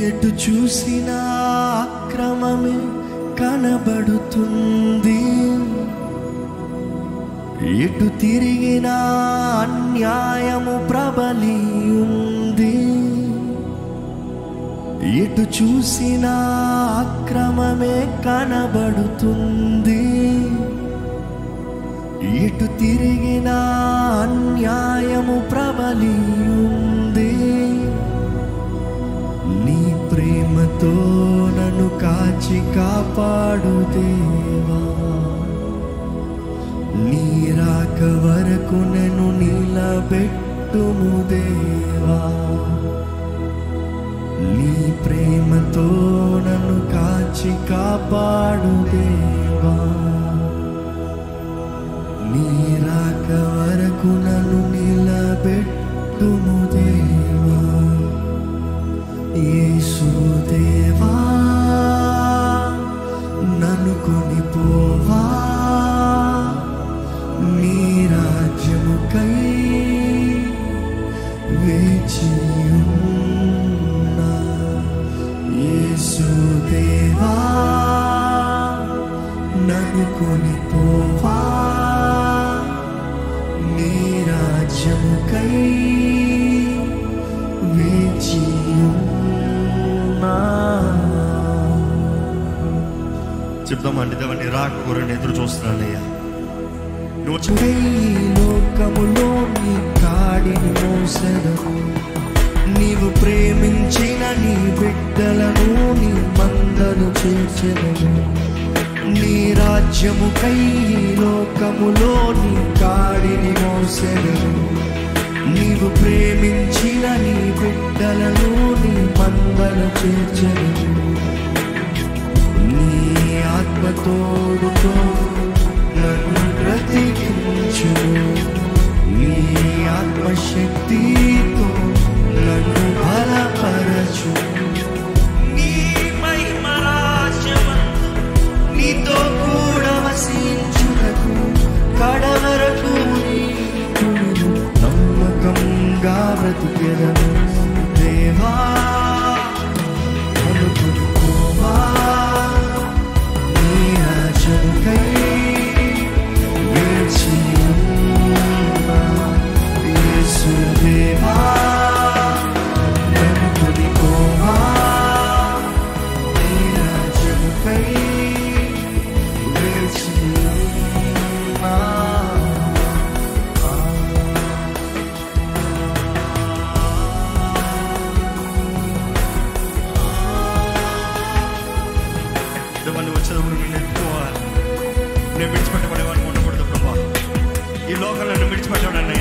ఎటు చూసినా అక్రమమే కనబడుతుంది ఎటు తిరిగినా అన్యాయము ప్రబలి ఉంది ఎటు చూసినా అక్రమమే కనబడుతుంది ఎటు తిరిగినా అన్యాయము ప్రబలి ఉంది నీ ప్రేమతో నన్ను కాచి కాపాడు దేవా నీ రాక వరకు నన్ను నిలబెట్టుము దేవా నీ ప్రేమతో నన్ను కాచి కాపాడు దేవా నీ రాక వరకు నన్ను నిలబెట్టుము దేవా యేసు దేవా నన్ను కొనిపోవా నీ రాజ్యముకై వేచియున్నా యేసు దేవా నన్ను కొనిపోవా నీ రాజ్యముకై వేచియున్నా చెప్దామండి దేవని రాక కూరని ఎదురు చూస్తున్నానయ్యా నువ్వు చూడే ఈ లోకములో నీ కాడిని మోసెదను నీవు ప్రేమించిన నీ బిడ్డలను నీ మందను చేర్చెదను నీ రాజ్యముకై ఈ లోకములో నీ కాడిని మోసెదను నీవు ప్రేమించిన నీ బిడ్డలను నీ మందను చేర్చెదను నీ ఆత్మతోడుతో నన్ను బ్రతికించు నీ ఆత్మశక్తితో నన్ను బలపరచు నీ మహిమ రాజ్యమందు నీతో కూడా వసించుటకు కడవరకు నీకు నమ్మకంగా బ్రతికెదను దేవా అనుకునుకోవా నీ రాజ్యముకై వేచి ఉన్నా. యేసు దేవా అనుకునుకోవా నీ రాజ్యముకై వేచి ఉన్నా. దేవాన్ని వచ్చేటప్పుడు నేను ఎక్కువ నేను విడిచిపెట్టబడేవాడిని ఉండకూడదు ప్రభా ఈ లోకంలో నన్ను విడిచిపెట్టడం